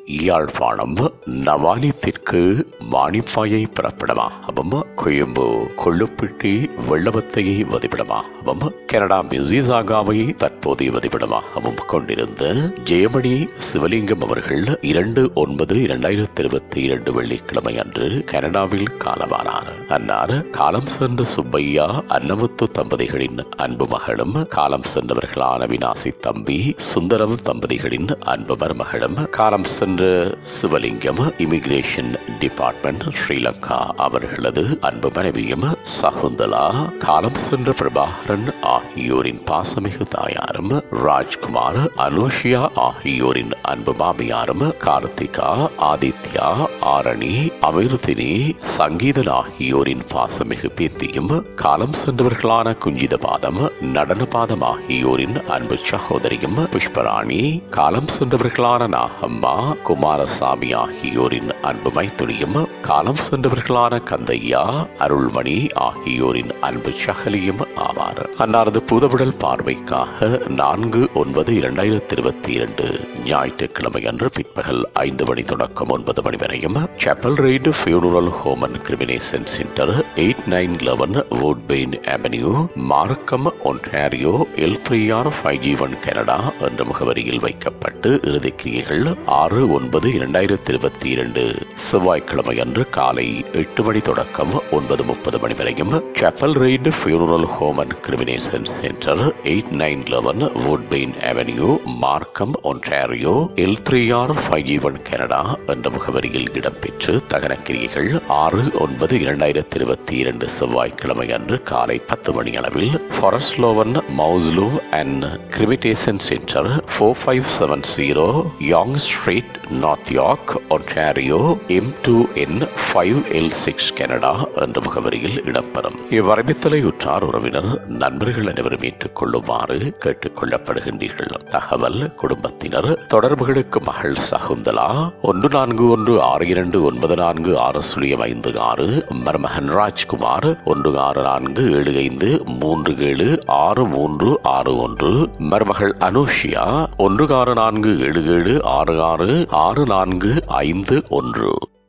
யாழ்ப்பாணம் நவானித்திற்கு மானிப்பாயை பிறப்பிடமாகவும் கொழும்பு கொள்ளுப்பிட்டி வெள்ளவத்தையை வதிப்பிடமாகவும் கனடா மியூசிசாகாவை தற்போதைய வதிப்பிடமாகவும் கொண்டிருந்த ஜெயமணி சிவலிங்கம் அவர்கள் இரண்டு ஒன்பது இரண்டாயிரத்தி இருபத்தி இரண்டு வெள்ளிக்கிழமை அன்று கனடாவில் காலமானார் அன்னார் காலம் சென்ற சுப்பையா அன்னமுத்து தம்பதிகளின் அன்பு மகளும் காலம் சென்றவர்களான வினாசி தம்பி சுந்தரம் தம்பதிகளின் அன்பு மருமகளும் காலம் சென்ற சிவலிங்கம் இமிகிரேஷன் டிபார்ட்மெண்ட் ஸ்ரீலங்கா அவர்களது அன்பு மனைவியும் சகுந்தலா காலம் சென்ற பிரபாகரன் ஆகியோரின் பாசமிகு தாயாரும் ராஜ்குமார் அனுஷியா ஆகியோரின் அன்பு மாமியாரும் கார்த்திகா ஆதித்யா ஆரணி அமிர்தினி சங்கீதன் ஆகியோரின் பாசமிகு பேத்தியும் காலம் சென்றவர்களான குஞ்சிதபாதம் நடனபாதம் ஆகியோரின் அன்பு சகோதரியும் புஷ்பராணி காலம் சென்றவர்களான நாகம்மா குமாரசாமி ஆகியோரின் அன்பு மைத்துனியும் காலம் சென்றவர்களான கந்தையா அருள்மணி ஆகியோரின் அன்பு சகலியும் ஆவார் அன்னாரது புதவிடல் பார்வைக்காக நான்கு ஒன்பது இரண்டாயிரத்தி இருபத்தி இரண்டு ஞாயிற்றுக்கிழமை அன்று பிற்பகல் ஐந்து மணி தொடக்கம் ஒன்பது மணி வரையும் Chapel Ridge Funeral Home and Cremation Centre eight nine eleven Woodbine Avenue Markham Ontario L three R five G one Canada என்ற முகவரியில் வைக்கப்பட்டு இறுதிக்கிரியைகள் ஆறு ஒன்பது இரண்டாயிரத்தி இருபத்தி இரண்டு செவ்வாய்க்கிழமை அன்று காலை எட்டு மணி தொடக்கம் ஒன்பது முப்பது மணி வரையும் Chapel Ridge Funeral Home and Cremation Centre eight nine eleven Woodbine Avenue Markham Ontario L three R five G one Canada என்ற முகவரியில் இடம்பெற்று தகனக்கிரியைகள் ஆறு ஒன்பது இரண்டாயிரத்தி இருபத்தி இரண்டு செவ்வாய்க்கிழமை அன்று காலை பத்து மணி அளவில் Forest Lawn Mausoleum and Cremation Centre four five seven zero Yonge Street North York Ontario M two N five L six Canada என்ற முகவரியில் இடம்பெறும் இவ்வரபித்தலை உற்றார் உறவினர் நண்பர்கள் அனைவரும் ஏற்றுக்கொள்ளுமாறு கேட்டுக் கொள்ளப்படுகின்றீர்கள் தகவல் குடும்பத்தினர் தொடர்புகளுக்கு மகள் சகுந்தலா ஒன்று நான்கு ஒன்று ஆறு இரண்டு ஒன்பது நான்கு ஆறு சுழியம் ஐந்து ஆறு மருமகன் ராஜ்குமார் ஒன்று ஆறு நான்கு ஏழு ஐந்து மூன்று ஏழு ஆறு மூன்று ஆறு ஒன்று மருமகள் அனுஷியா ஒன்று ஆறு நான்கு ஏழு ஏழு ஆறு ஆறு ஆறு நான்கு ஐந்து ஒன்று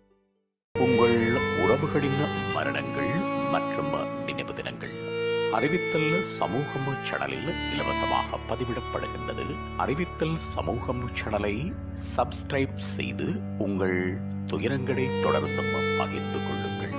உங்கள் உறவுகளின் மரணங்கள் மற்றும் நினைவு தினங்கள் அறிவித்தல் சமூகம் சேனலில் இலவசமாக பதிவிடப்படுகின்றது அறிவித்தல் சமூகம் சேனலை சப்ஸ்கிரைப் செய்து உங்கள் துயரங்களை தொடர்ந்தும் பகிர்ந்து கொள்ளுங்கள்